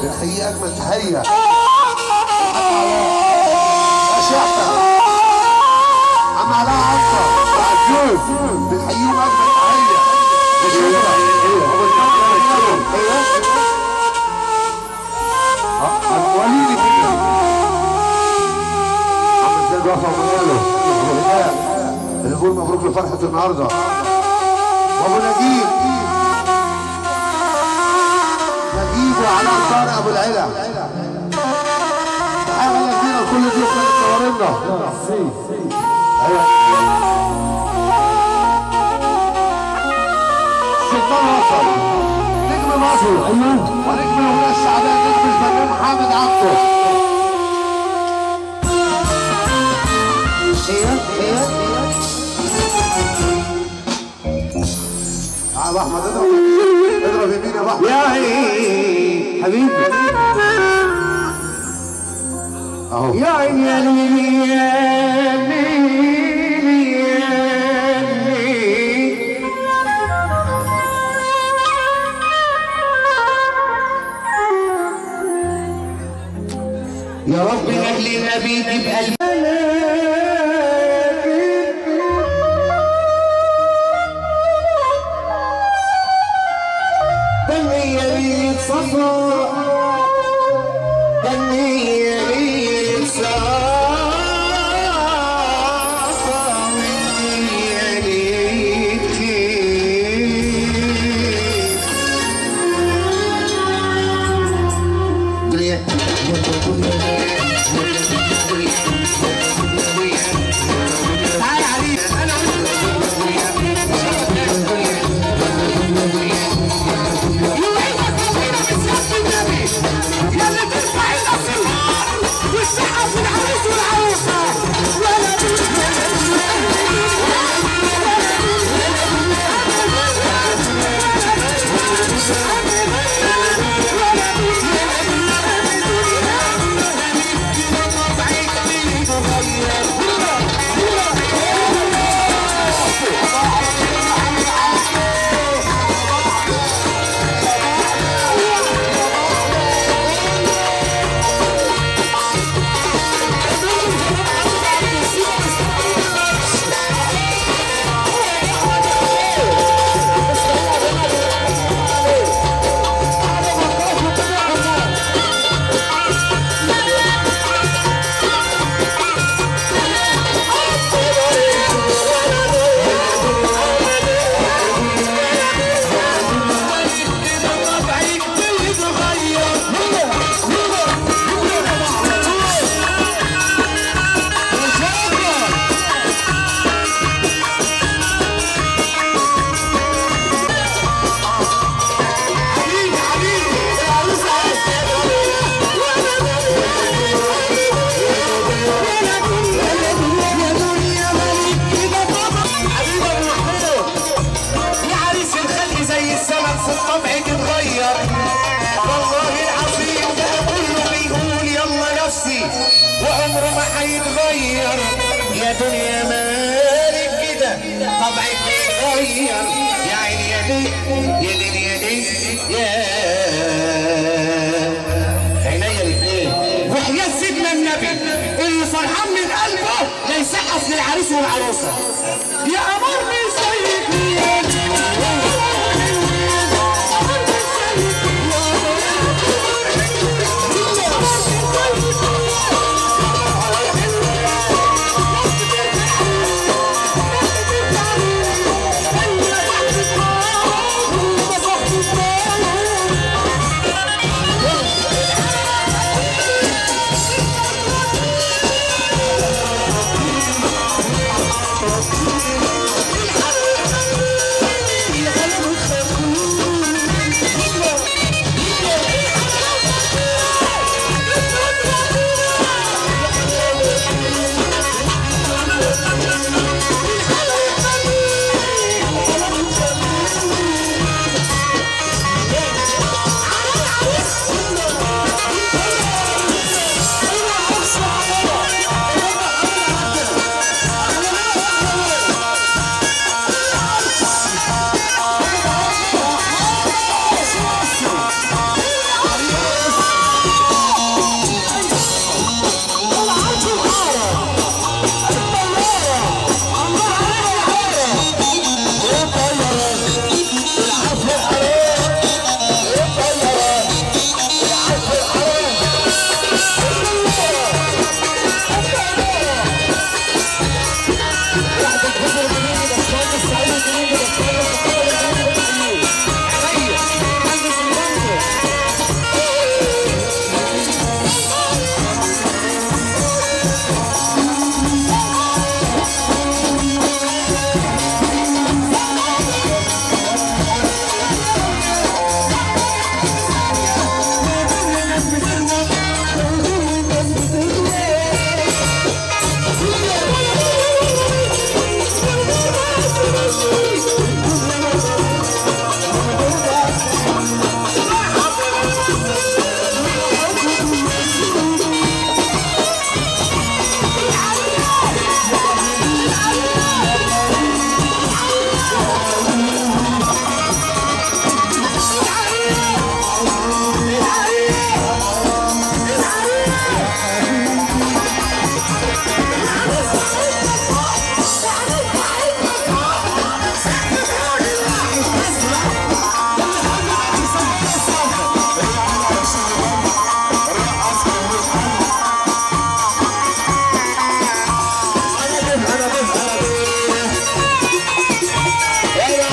بنحيي اجمل تحيه يا شعبة عم علاء عطا وعجوز بنحييهم اجمل تحيه وشكرا وليدي عم زياد وفا ومناله اللي بيقول مبروك لفرحة النهارده وابو نجيب نجيب وعلى طارق ابو العلا حاجه جديده كل دي كانت منورنا ايوه سلطان وصل نجم مصر ايوه ونجم الاغنيه الشعبيه نجم الفنان محمد عبده ايوه ايوه ايوه يا ابو احمد اضرب اضرب يمين يا ابو احمد يا عيني حبيبي اهو يا عيني يا ليلي يا ليلي يا ليلي يا رب أهل النبي تبقى الملاك دنيا ليك صفا دنيا ليك صفا ودنيا ليك خير دنيا تعال عليك انا يا عريس الخلق زي السمك في الطبع تتغير والله العظيم ده كله بيقول يلا نفسي وعمره ما هيتغير يا دنيا مالك كده طبعك بيتغير يا عيني يا دي يا دي يا دي يا عينيا الاثنين وحياة سيدنا النبي اللي فرحان من قلبه لا يسقف للعريس والعروسه يا امرني سيدي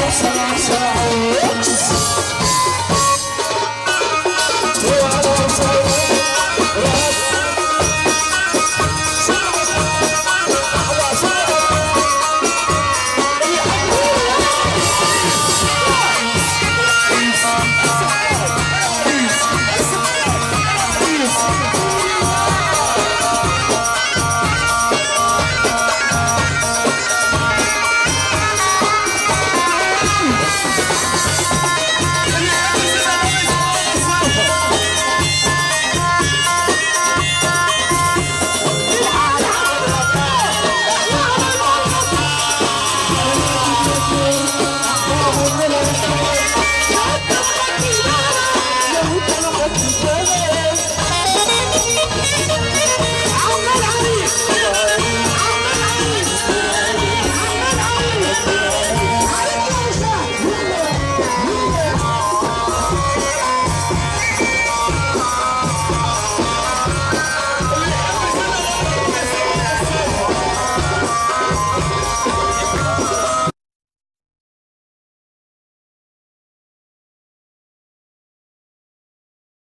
عشرة عشرة